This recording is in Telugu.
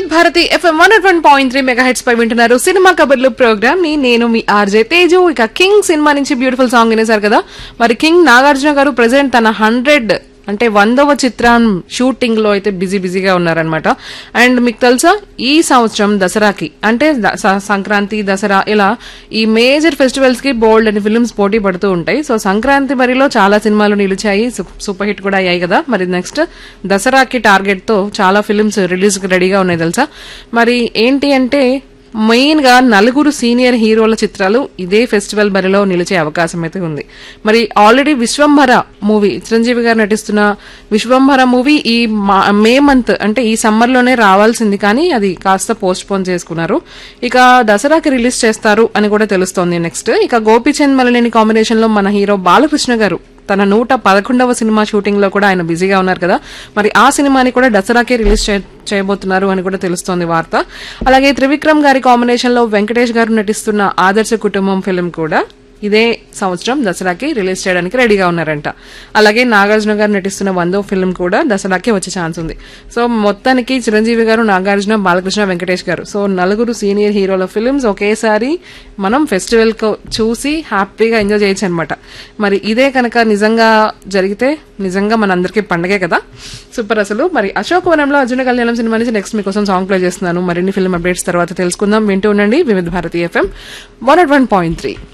Vividh Bharati FM one one point three mega hits పై వింటున్నారు సినిమా కబుర్లు ప్రోగ్రామ్ ని నేను మీ ఆర్జే తేజు ఇక కింగ్ సినిమా నుంచి బ్యూటిఫుల్ సాంగ్ వినేశారు కదా మరి కింగ్ నాగార్జున గారు ప్రెసెంట్ తన హండ్రెడ్ అంటే వందవ చిత్రం షూటింగ్ లో అయితే బిజీ బిజీగా ఉన్నారనమాట అండ్ మీకు తెలుసా ఈ సంవత్సరం దసరాకి అంటే ద- స- సంక్రాంతి దసరా ఇలా ఈ మేజర్ ఫెస్టివల్స్ కి బోల్డ్ అని ఫిల్మ్స్ పోటీ పడుతూ ఉంటాయి సో సంక్రాంతి బరిలో చాలా సినిమాలు నిలిచాయి సు- సూపర్ హిట్ కూడా అయ్యాయి కదా మరి నెక్స్ట్ దసరాకి టార్గెట్ తో చాలా ఫిల్మ్స్ రిలీజ్ కి రెడీగా ఉన్నాయి తెలుసా మరి ఏంటి అంటే మెయిన్ గా నలుగురు సీనియర్ హీరోల చిత్రాలు ఇదే ఫెస్టివల్ బరిలో నిలిచే అవకాశం అయితే ఉంది మరి ఆల్రెడీ విశ్వంభర మూవీ చిరంజీవి గారు నటిస్తున్న విశ్వంభర మూవీ ఈ మా- మే మంత్ అంటే ఈ సమ్మర్ లోనే రావాల్సింది కానీ అది కాస్త పోస్ట్ పోన్ చేసుకున్నారు ఇక దసరాకి రిలీజ్ చేస్తారు అని కూడా తెలుస్తోంది నెక్స్ట్ ఇక గోపీచంద్ మలనేని కాంబినేషన్ లో మన హీరో బాలకృష్ణ గారు తన నూట పదకొండవ సినిమా షూటింగ్ లో కూడా ఆయన బిజీగా ఉన్నారు కదా మరి ఆ సినిమాని కూడా దసరాకే రిలీజ్ చే- చేయబోతున్నారు అని కూడా తెలుస్తోంది వార్త అలాగే త్రివిక్రమ్ గారి కాంబినేషన్ లో వెంకటేష్ గారు నటిస్తున్న ఆదర్శ కుటుంబం ఫిల్మ్ కూడా ఇదే సంవత్సరం దసరాకి రిలీజ్ చేయడానికి రెడీగా ఉన్నారంట అలాగే నాగార్జున గారు నటిస్తున్న వందో ఫిల్మ్ కూడా దసరాకి వచ్చే ఛాన్స్ ఉంది సో మొత్తానికి చిరంజీవి గారు నాగార్జున బాలకృష్ణ వెంకటేష్ గారు సో నలుగురు సీనియర్ హీరోల ఫిల్మ్స్ ఒకేసారి మనం ఫెస్టివల్ చూసి హ్యాపీగా ఎంజాయ్ చేయొచ్చు అనమాట మరి ఇదే కనుక నిజంగా జరిగితే నిజంగా మనందరికీ పండగే కదా సూపర్ అసలు మరి అశోకవనంలో అర్జున కళ్యాణం సినిమా నుంచి నెక్స్ట్ మీకోసం సాంగ్ ప్లే చేస్తున్నాను మరిన్ని ఫిల్మ్ అప్డేట్స్ తర్వాత తెలుసుకుందాం వింటూ ఉండండి Vividh Bharati FM one at one point three